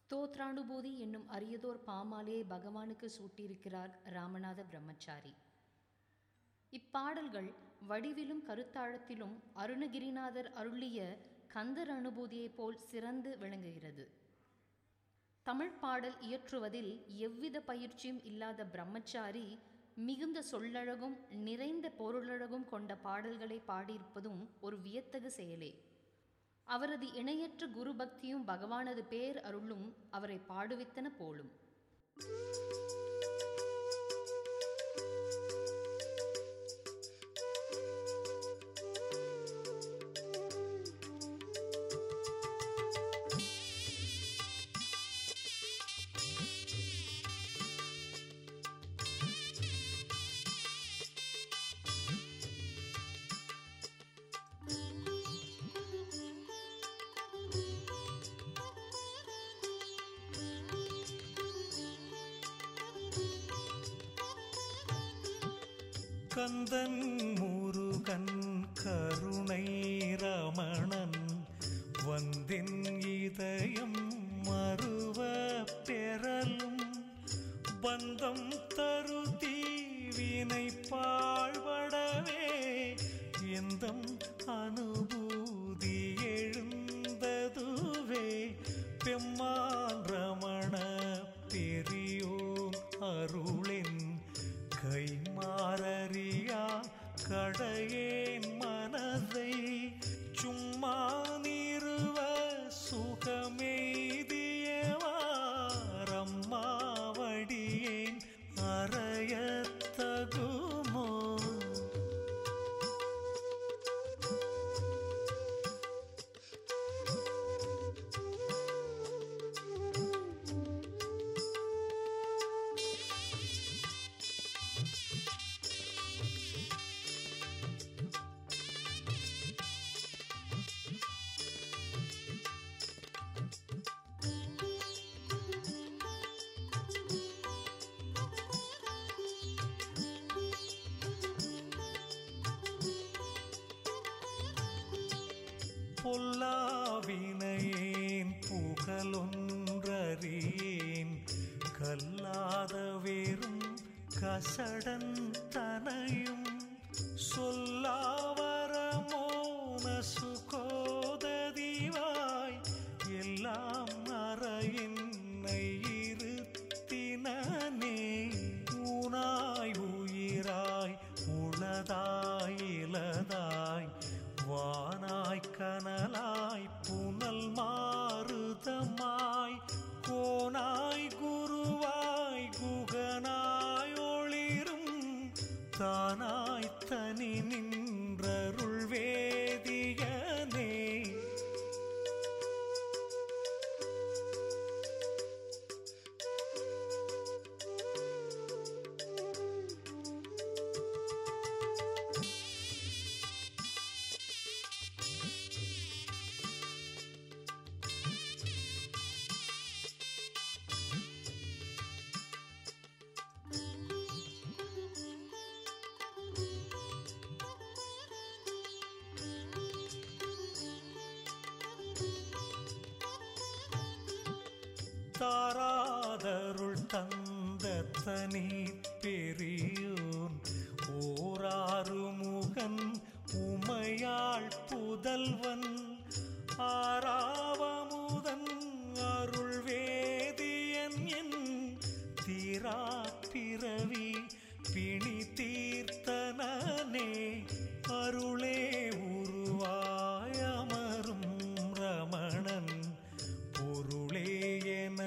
தோத்ரானுபூதி என்னும் அரியதோர் பாமாலே பகவானுக்கு சூட்டியிருக்கிறார் ராமநாத பிரம்மச்சாரி இப்பாடல்கள் வடிவிலும் கருத்தாழத்திலும் அருணகிரிநாதர் அருளிய கந்தர் அனுபூதியைப் போல் சிறந்து விளங்குகிறது தமிழ் பாடல் இயற்றுவதில் எவ்வித பயிற்சியும் இல்லாத பிரம்மச்சாரி மிகுந்த சொல்லழகும் நிறைந்த பொருளழகும் கொண்ட பாடல்களை பாடியிருப்பதும் ஒரு வியத்தகு செயலே அவரது இணையற்ற குரு பக்தியும் பகவானது பேர் அருளும் அவரை பாடுவித்தன போலும் கந்தன் முருகன் கருணை ரமணன் வந்தின் இதயம் மறுவ பெறலும் பந்தம் தரு தீவினை பாழ்படவே எந்தம் அனுபூதி எழுந்ததுவே பெம்மான் ரமண பெரியோன் அருளின் கைமாறறியா கடையேன் மனதை சும்மா நிறுவ சுகமெய்தியவாரம்மாவடியேன் அறையத்தகுமோ பொல்லாவினையேன் புகழொன்றறியேன் கல்லாத வேறும் கசடன் தனையும் சொல்லாவரமோன சுகோததிவாய் எல்லாம் அறையின்னை இருத்தினே ஊனாய் உயிராய் உளதாய் இலதாய் வானாய் கனலாய் புனல் மாறுதமாய் கோனாய் குருவாய் குகனாய் ஒளிரும் தானாய் தனி நின்றருள் வேதியனே தாராதருள் தந்த தனி பெரியோன் ஓராறு முகன் உமையாள் புதல்வன் ஆறாவமுதன் அருள் வேதியன் என் தீரா பிறவி பிணி தீர்த்தனே அருளே உருவாய் அமரும் ரமணன் பொருளே என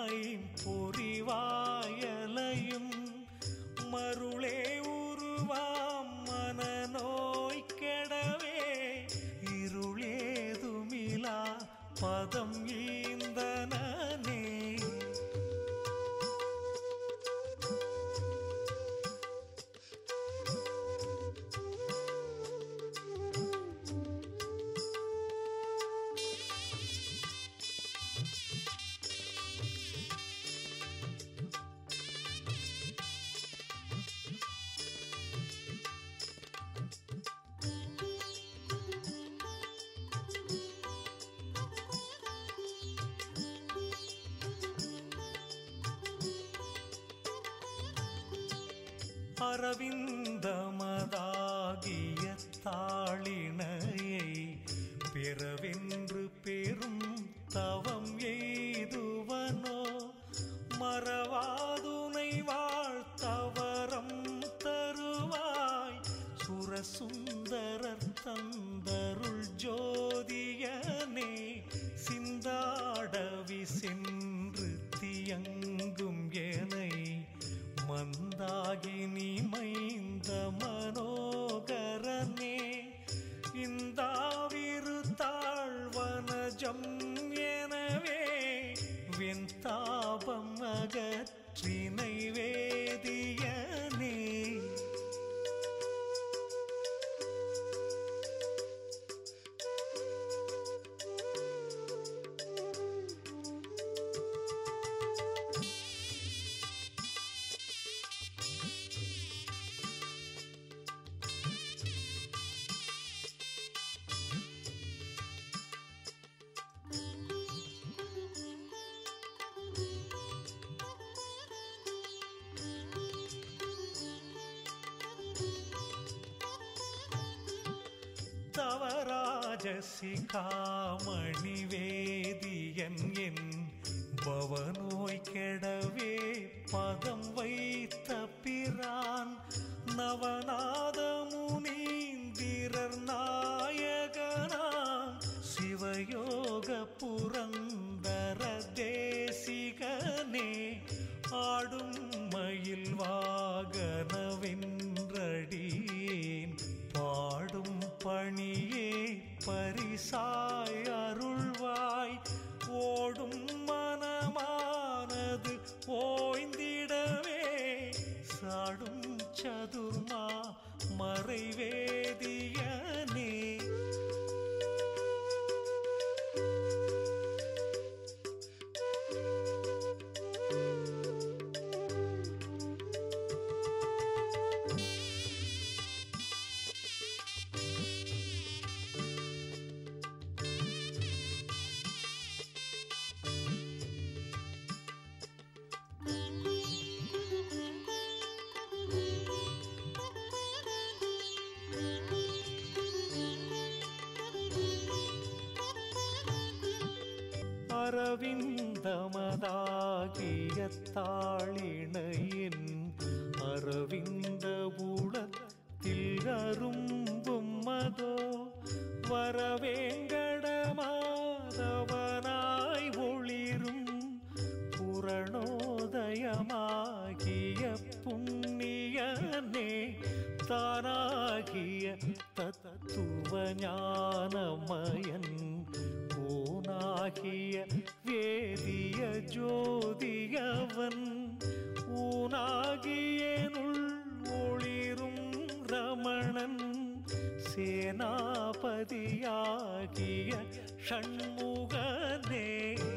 ஐம்பொறிவாயலையும் மருளே உருவாம் மனநோய் கெடவே இருளேதுமிலா பதம் ஈந்தனே அரவிந்தமதாகிய தாளிணையை பிறவென்று பெரும் தவம் எய்துவனோ மறவாதுனை வாழ்த்தவரம் தருவாய் சுரசுந்தரர் தந்தருள் ஜோதியனே சிந்தாடவி சென்று தியங்கும் எனை மந்தாகினி மைந்த மனோகரனே இந்தாவிரு தாழ்வனஜம் எனவே வெண்தாபம் அகற்றினை வேதியனே தவராஜசிகாமணி வேதியன் என் பவனோய் கெடவே பதம் வைத்த பிரான் நவநாத முனீந்திரர் நாயகனாம் சிவயோக புரந்தர தேசிகனே ஆடும் மயில் வாகனவென்றடியேன் பாடும் பணியே பரிசாய் அருள்வாய் ஓடும் மனமானது ஓய்ந்திடவே சாடும் சதுர்மா மறைவேதியனே அரவிந்தமதாகிய தாளிணையின் அரவிந்த உளத்தில் அரும்பும் மதோ வரவேங்கடமாதவனாய் ஒளிரும் புரணோதயமாகிய புண்ணியனே தானாகிய தத்துவ ஞானமயன் ஊனாகிய வேதிய ஜோதியவன் ஊனாகியனுள் ஒளிரும் ரமணன் சேனாபதியாகிய ஷண்முகனே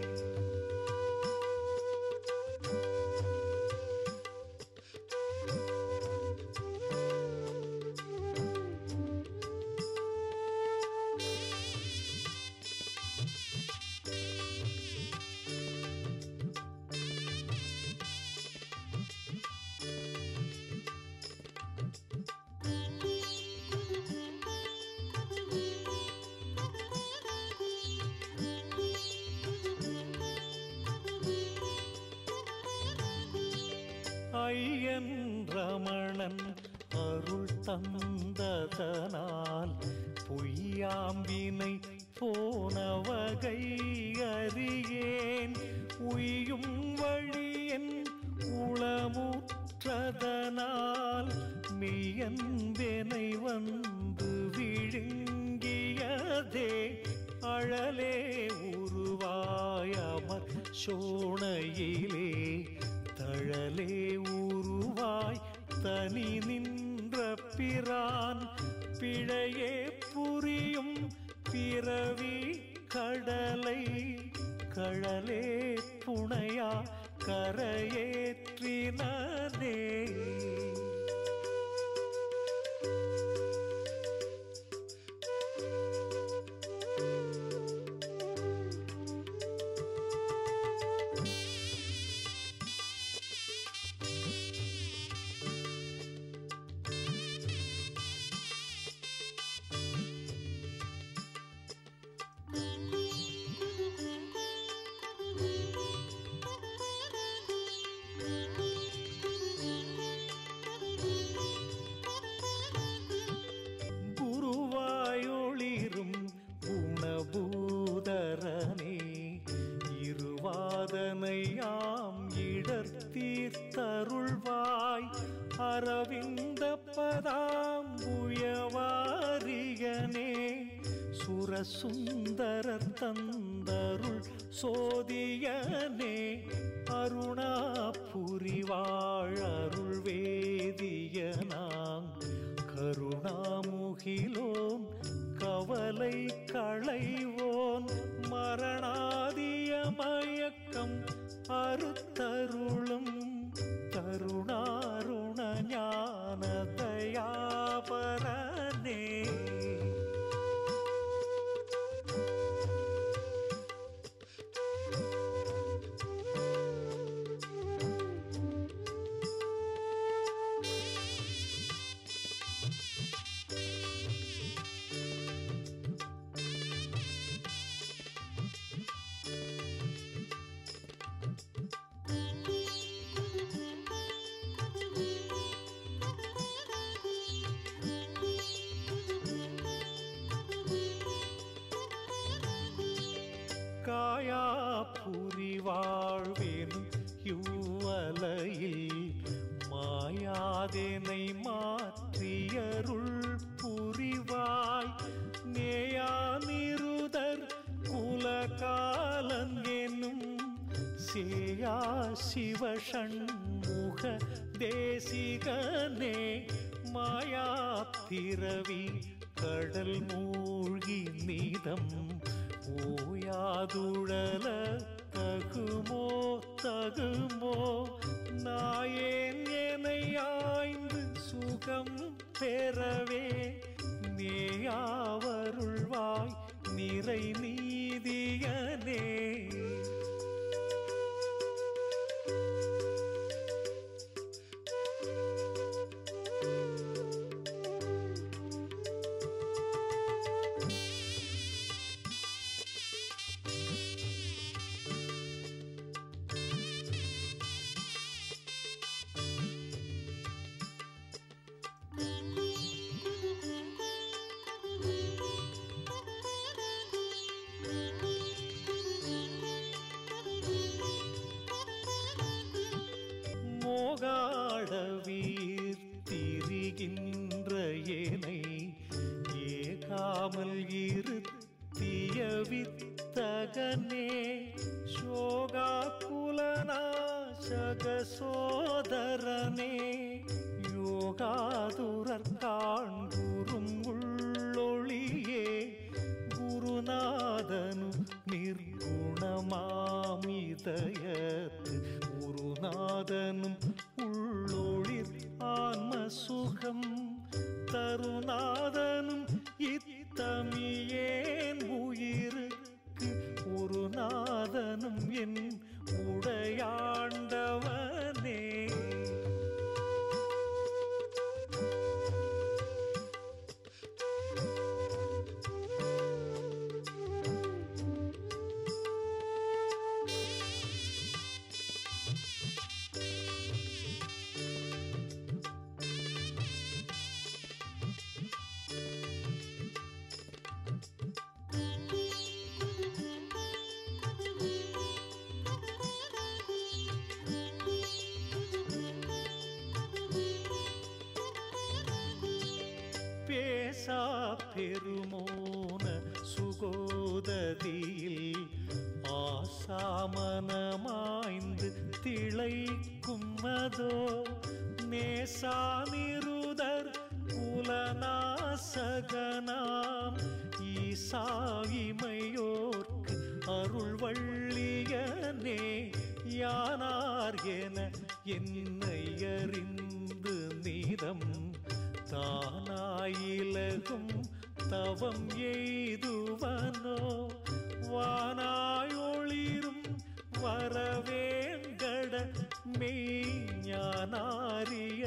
ஐயன் ரமணன் அருள் தந்ததனால் பொய்யாம்பினை போன வகை அறியேன் உய்யும் வழியன் உளமுற்றதனால் மெய்யன்பெனை வந்து விழுங்கியதே அழலே உருவாயமர் சோணையிலே தழலே உருவாய் தனி நின்ற பிரான் பிழையே புரியும் பிறவி கடலை கழலே புனையா கரையேற்றினே அதனையாம் இடர் தீர்த்தருள்வாய் அரவிந்த பதாம் உயவாரியனே சுரசுந்தரர் தந்தருள் சோதியனே அருணாபுரி வாழருள் வேதியனாங் கருணாமுகிலோன் கவலை களைவோன் மரணாதிய மயக்கம் அறுத்தருளும் தருணாருண ஞான தயாபரனே காயாபுரி வாழ்வேனும் இவ்வலையில் மாயாதேனை மாற்றியருள் புரிவாய் நேயானிருதர் குலகாலன் என்னும் சேயா சிவஷண்முக தேசிகனே மாயா பிறவி கடல் மூழ்கி நீதம் ஓயாதுழல தகுமோ தகுமோ நாயேன் என்னை ஆய்ந்து சுகம் பெறவே நேயாவருள்வாய் நிறை நீதியனே மோகாட வீர் திரிகின்ற ஏனை ஏகாமல் இருத்திய வித்தகனே சோகா குலநாசக சோதரனே யோகாதுரர் காண்குறும் உள்ளொளியே குருநாதனு நிர்குணமாமிதயத்து குருநாதனும் உள்ளொளிர் ஆன்ம சுகம் தருநாதனும் இத்தமியேன் உயிருக்கு குருநாதனும் என் உடையாண்டவனே பேசா பெருமோன சுகோததியில் ஆசாமனமாய்ந்து திளைக்கும் அதோ நேசானிருதர் புலனாசகனாம் ஈசாயிமையோர்க்கு அருள் வள்ளியனே யானார் என என்னை அறிந்து நீதம் தானாயிலகும் தவம் எய்துவனோ வானாய் ஒளிரும் வரவேங்கட மெய்ஞானாரிய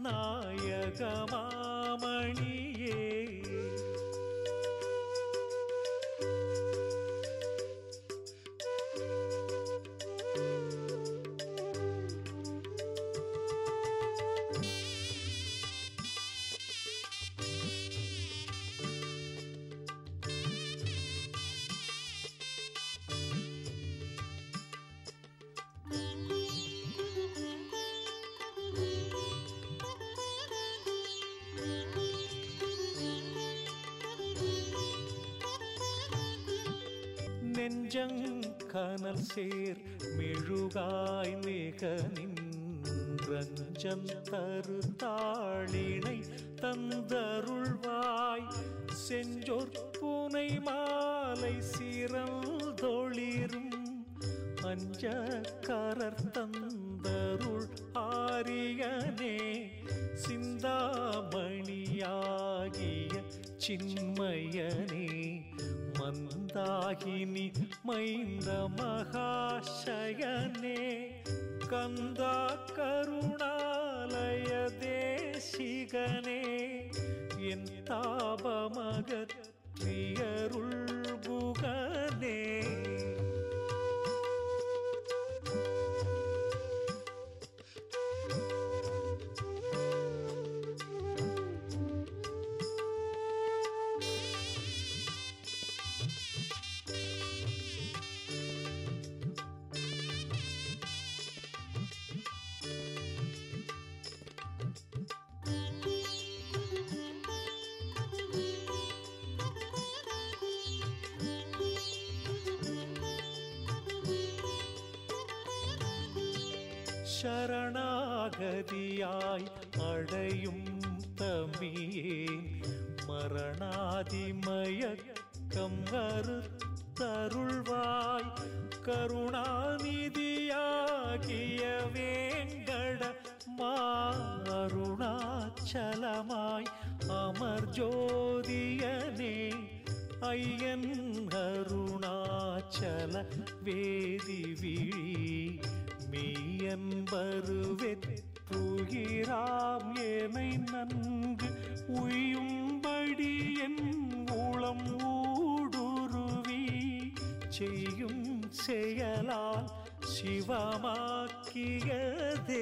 நாயகமாமணியே நெஞ்சங்கனல் சேர் மெழுகாய் மிக நின்றஞ்சம் தரு தாளினை தந்தருள்வாய் செஞ்சொற்புனை மாலை சிறந்தொளிரும் அஞ்ச கரர் தந்தருள் ஆரியனே சிந்தாமணியாகிய சின்மயனே மந்தாகினி மைந்த மகாஷயனே கந்தா கருணாலய தேசிகனே என் தாபமகற்றியருள் குகனே சரணாகதியாய் அடையும் தமியேன் மரணாதிமயக்கம் அறுத்தருள்வாய் கருணாநிதியாகிய வேங்கட மாருணாச்சலமாய் அமர் ஜோதியனே ஐயன் அருணாச்சல வேதி விழி மெய்யன்பருவெற்றுகிறாம் ஏனை நன்கு உயும்படி என் உளம் ஊடுருவி செய்யும் செயலால் சிவமாக்கியதே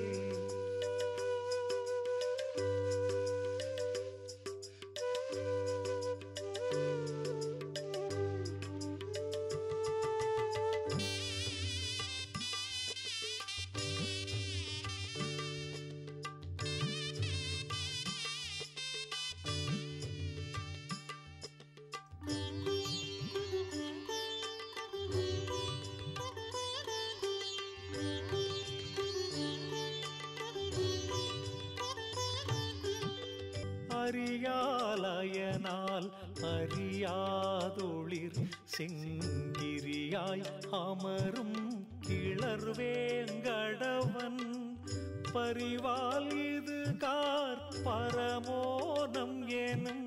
அறியாலயனால் அறியாதொளிர் செங்கிரியாய் அமரும் கிளர்வேங்கடவன் பரிவால் இது கார் பரமோனம் எனும்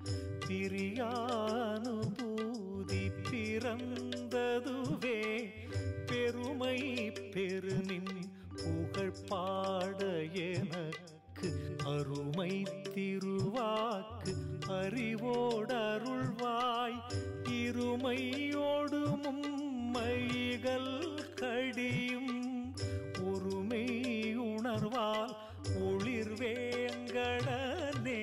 பிரியானுபூதி பிறந்ததுவே பெருமை பெருநின் புகழ் பாட எனக்கு அருமை திருவாக்கு அறிவோடருள்வாய் இருமையோடு மும்மைகள் கடியும் ஒருமை உணர்வால் ஒளிர்வேங்கடனே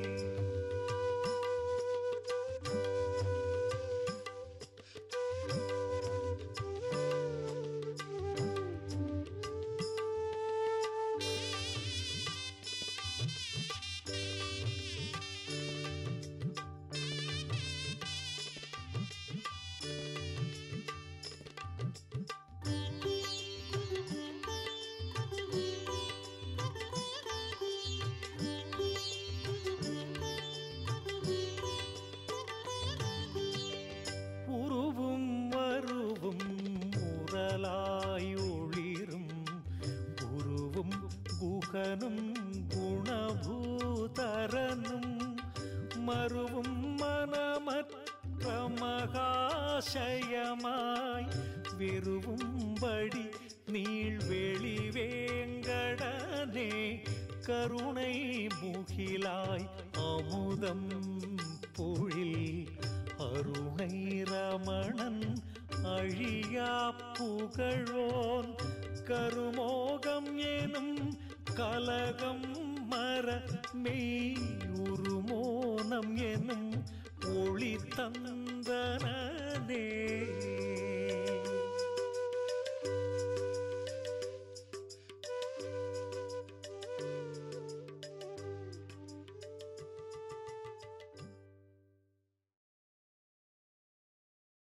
உருவும் மருவும் முரலாய் ஒளிரும் குருவும் குகனும் குணபூதரனும் மருவும் மனமற்ற மகாசயமாய் விருவும்படி நீள்வெளி வேங்கடனே கருணை முகிலாய் அமுதம் பொழில் அருணை ரமணன் அழியா புகழோன் கருமோகம் எனும் கலகம் மர மெய் உருமோனம் எனும் ஒளி தந்தனே